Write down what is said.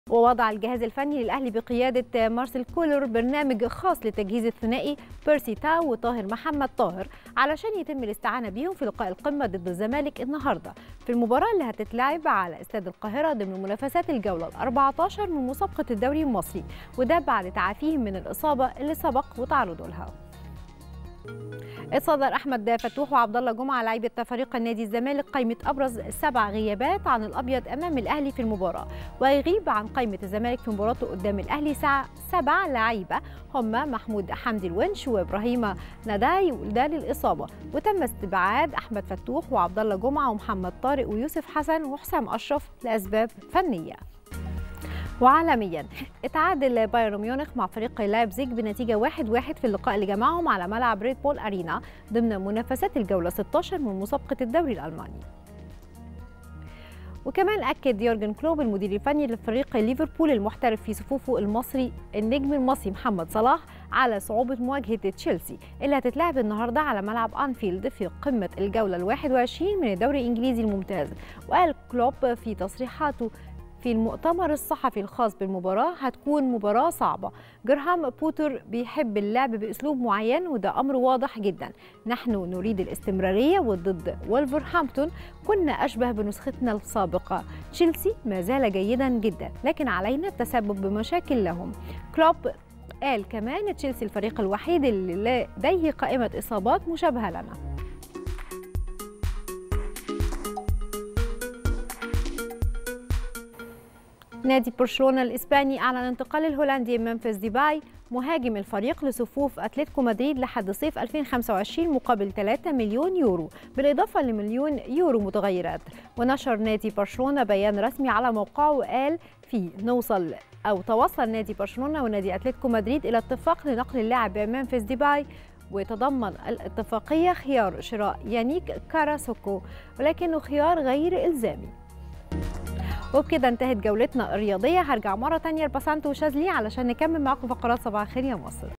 ووضع الجهاز الفني للأهلي بقيادة مارسيل كولر برنامج خاص لتجهيز الثنائي بيرسي تاو وطاهر محمد طاهر علشان يتم الاستعانة بيهم في لقاء القمة ضد الزمالك النهاردة في المباراة اللي هتتلعب على استاد القاهرة ضمن منافسات الجولة ال 14 من مسابقة الدوري المصري وده بعد تعافيهم من الإصابة اللي سبق وتعرضوا لها اتصدر احمد فتوح وعبد الله جمعه لعيبه فريق النادي الزمالك قائمه ابرز سبع غيابات عن الابيض امام الاهلي في المباراه ويغيب عن قائمه الزمالك في مباراته قدام الاهلي سبع لعيبه هم محمود حمدي الونش وابراهيم نداي وده للاصابه وتم استبعاد احمد فتوح وعبد الله جمعه ومحمد طارق ويوسف حسن وحسام اشرف لاسباب فنيه وعالميا اتعادل بايرن ميونخ مع فريق لايبزيج بنتيجه 1-1 في اللقاء اللي جمعهم على ملعب ريد بول ارينا ضمن منافسات الجوله 16 من مسابقه الدوري الالماني وكمان اكد يورجن كلوب المدير الفني لفريق ليفربول المحترف في صفوفه المصري النجم المصري محمد صلاح على صعوبه مواجهه تشيلسي اللي هتتلعب النهارده على ملعب انفيلد في قمه الجوله ال 21 من الدوري الانجليزي الممتاز وقال كلوب في تصريحاته في المؤتمر الصحفي الخاص بالمباراة هتكون مباراة صعبة جرهام بوتر بيحب اللعب بأسلوب معين وده أمر واضح جدا نحن نريد الاستمرارية وضد ولفرهامبتون كنا أشبه بنسختنا السابقة تشيلسي ما زال جيدا جدا لكن علينا التسبب بمشاكل لهم كلوب قال كمان تشيلسي الفريق الوحيد اللي لديه قائمة إصابات مشابهة لنا نادي برشلونة الإسباني أعلن انتقال الهولندي منفذ ديباي مهاجم الفريق لصفوف أتلتيكو مدريد لحد صيف 2025 مقابل 3 مليون يورو بالإضافة لمليون يورو متغيرات ونشر نادي برشلونة بيان رسمي على موقعه وقال فيه نوصل أو توصل نادي برشلونة ونادي أتلتيكو مدريد إلى اتفاق لنقل اللاعب منفذ ديباي ويتضمن الاتفاقية خيار شراء يانيك كاراسوكو ولكنه خيار غير إلزامي وبكده انتهت جولتنا الرياضية هرجع مرة تانية لبسانتو وشاذلي علشان نكمل معاكم فقرات صباح الخير يا مصر